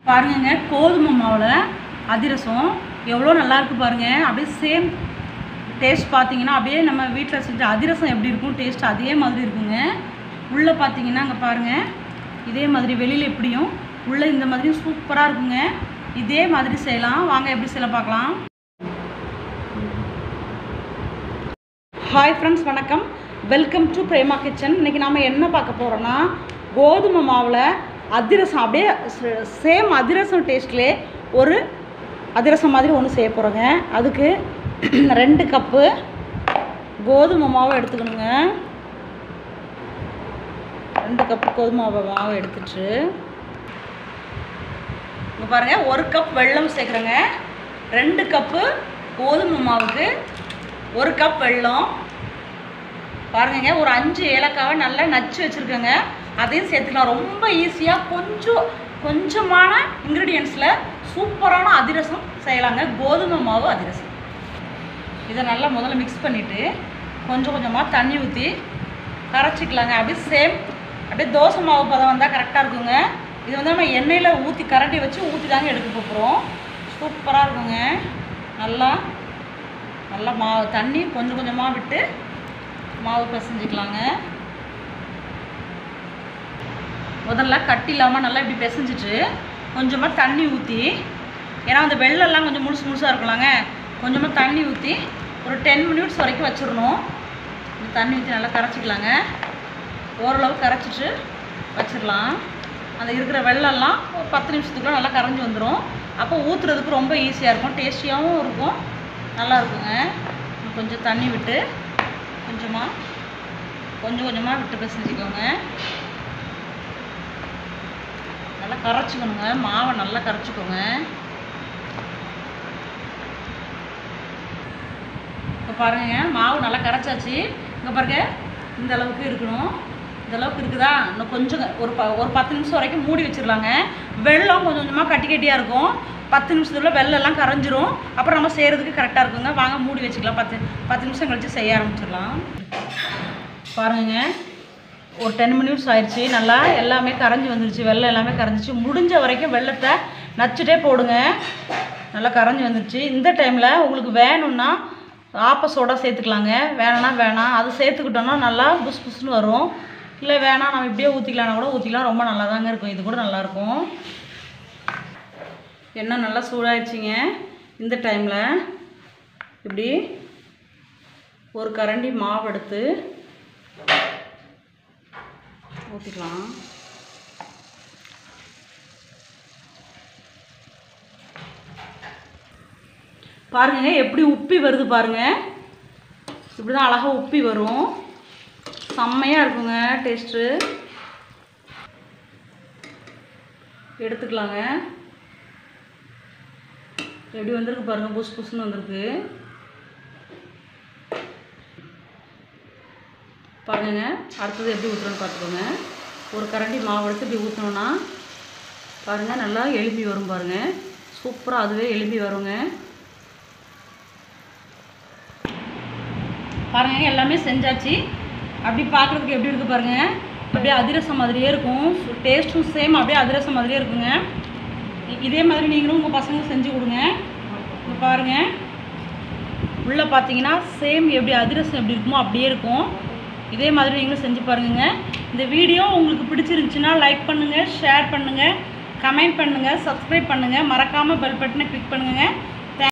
பாருங்கங்க கோதுமை மாவில் அதிரசம் எவ்வளோ நல்லா இருக்கு பாருங்க அப்படியே சேம் டேஸ்ட் பார்த்தீங்கன்னா அப்படியே நம்ம வீட்டில் செஞ்ச அதிரசம் எப்படி இருக்கும் டேஸ்ட் அதே மாதிரி இருக்குங்க உள்ளே பார்த்தீங்கன்னா அங்கே பாருங்கள் இதே மாதிரி வெளியில் எப்படியும் உள்ளே இந்த மாதிரி சூப்பராக இருக்குங்க இதே மாதிரி செய்யலாம் வாங்க எப்படி செய்யலாம் பார்க்கலாம் ஹாய் ஃப்ரெண்ட்ஸ் வணக்கம் வெல்கம் டு பிரேமா கிச்சன் இன்றைக்கி நாம் என்ன பார்க்க போகிறோன்னா கோதுமை மாவில் அதிரசம் அப்படியே சேம் அதிரசம் டேஸ்ட்லே ஒரு அதிரசம் மாதிரி ஒன்று செய்ய போகிறோங்க அதுக்கு ரெண்டு கப்பு கோதுமை மாவை எடுத்துக்கணுங்க ரெண்டு கப்பு கோதுமை மாவு மாவை எடுத்துட்டு இங்கே பாருங்கள் ஒரு கப் வெல்லம் சேர்க்குறேங்க ரெண்டு கப்பு கோதுமை மாவுக்கு ஒரு கப் வெல்லம் பாருங்கங்க ஒரு அஞ்சு ஏலக்காவை நல்லா நச்சு வச்சுருக்கேங்க அதையும் சேர்த்துக்கலாம் ரொம்ப ஈஸியாக கொஞ்சம் கொஞ்சமான இன்க்ரீடியன்ஸில் சூப்பரான அதிரசம் செய்யலாங்க கோதுமை மாவு அதிரசம் இதை நல்லா முதல்ல மிக்ஸ் பண்ணிவிட்டு கொஞ்சம் கொஞ்சமாக தண்ணி ஊற்றி கரைச்சிக்கலாங்க அப்படியே சேம் அப்படியே தோசை மாவு பதம் வந்தால் கரெக்டாக இருக்குங்க இது வந்து நம்ம எண்ணெயில் ஊற்றி கரண்டி வச்சு ஊற்றி தாங்க எடுக்க போகிறோம் சூப்பராக இருக்குங்க நல்லா நல்லா மாவு தண்ணி கொஞ்சம் கொஞ்சமாக விட்டு மாவு பிசைஞ்சிக்கலாங்க முதல்ல கட்டி இல்லாமல் நல்லா இப்படி பிசைஞ்சிட்டு கொஞ்சமாக தண்ணி ஊற்றி ஏன்னா அந்த வெள்ளெல்லாம் கொஞ்சம் முழுசு முழுசாக இருக்கலாங்க கொஞ்சமாக தண்ணி ஊற்றி ஒரு டென் மினிட்ஸ் வரைக்கும் வச்சிடணும் இந்த தண்ணி ஊற்றி நல்லா கரைச்சிக்கலாங்க ஓரளவு கரைச்சிட்டு வச்சிடலாம் அந்த இருக்கிற வெள்ளெல்லாம் ஒரு பத்து நிமிஷத்துக்குள்ள நல்லா கரைஞ்சி வந்துடும் அப்போ ஊற்றுறதுக்கு ரொம்ப ஈஸியாக இருக்கும் டேஸ்டியாகவும் இருக்கும் நல்லா இருக்குங்க கொஞ்சம் தண்ணி விட்டு கொஞ்சமாக கொஞ்சம் கொஞ்சமாக விட்டு பிசைஞ்சிக்கோங்க நல்லா கரைச்சிக்கணுங்க மாவை நல்லா கரைச்சிக்கோங்க இப்போ பாருங்க மாவு நல்லா கரைச்சாச்சு இங்கே பாருங்க இந்த அளவுக்கு இருக்கணும் இந்த அளவுக்கு இருக்குதா இன்னும் கொஞ்சம் ஒரு ப ஒரு பத்து நிமிஷம் வரைக்கும் மூடி வச்சிடலாங்க வெள்ளம் கொஞ்சம் கொஞ்சமாக கட்டி கட்டியாக இருக்கும் பத்து நிமிஷத்துல வெள்ளெல்லாம் கரைஞ்சிரும் அப்புறம் நம்ம செய்கிறதுக்கு கரெக்டாக இருக்குங்க வாங்க மூடி வச்சுக்கலாம் பத்து பத்து நிமிஷம் கழிச்சு செய்ய ஆரம்பிச்சிடலாம் பாருங்க ஒரு டென் மினிட்ஸ் ஆயிடுச்சு நல்லா எல்லாமே கரைஞ்சி வந்துருச்சு வெள்ளம் எல்லாமே கரைஞ்சிச்சு முடிஞ்ச வரைக்கும் வெள்ளத்தை நச்சுட்டே போடுங்க நல்லா கரைஞ்சி வந்துருச்சு இந்த டைமில் உங்களுக்கு வேணும்னா ஆப்ப சோடா சேர்த்துக்கலாங்க வேணாம்னா வேணாம் அது சேர்த்துக்கிட்டோன்னா நல்லா புஸ் புஸ்னு வரும் இல்லை வேணாம் நம்ம இப்படியே ஊற்றிக்கலாம்னா கூட ஊற்றிக்கலாம் ரொம்ப நல்லா தாங்க இருக்கும் இது கூட நல்லாயிருக்கும் எண்ணெய் நல்லா சூடாயிடுச்சிங்க இந்த டைமில் இப்படி ஒரு கரண்டி மாவு எடுத்து ஊற்றிக்கலாம் பாருங்க எப்படி உப்பி வருது பாருங்க இப்படி தான் அழகாக உப்பி வரும் செம்மையாக இருக்குங்க டேஸ்ட்டு எடுத்துக்கலாங்க எப்படி வந்திருக்கு பாருங்க புஸ் புஸ்னு வந்திருக்கு பாருங்க அடுத்தது எப்படி ஊற்றுறோன்னு பார்த்துக்கோங்க ஒரு கரண்டி மாவு எடுத்து இப்படி ஊற்றினோன்னா பாருங்கள் நல்லா எலும்பி வரும் பாருங்கள் சூப்பராக அதுவே எலும்பி வருங்க பாருங்க எல்லாமே செஞ்சாச்சு அப்படி பார்க்குறதுக்கு எப்படி இருக்குது பாருங்க அப்படியே அதிரசம் மாதிரியே இருக்கும் டேஸ்ட்டும் சேம் அப்படியே அதிரசம் மாதிரியே இருக்குங்க இ- இதே மாதிரி நீங்களும் உங்கள் பசங்க செஞ்சு கொடுங்க இங்க பாருங்க உள்ளே பார்த்தீங்கன்னா சேம் எப்படி அதிரசம் எப்படி இருக்குமோ அப்படியே இருக்கும் இதே மாதிரி நீங்களும் செஞ்சு பாருங்க இந்த வீடியோ உங்களுக்கு பிடிச்சிருந்துச்சுன்னா லைக் பண்ணுங்கள் ஷேர் பண்ணுங்கள் கமெண்ட் பண்ணுங்கள் சப்ஸ்கிரைப் பண்ணுங்கள் மறக்காமல் பெல் பட்டனை கிளிக் பண்ணுங்கள்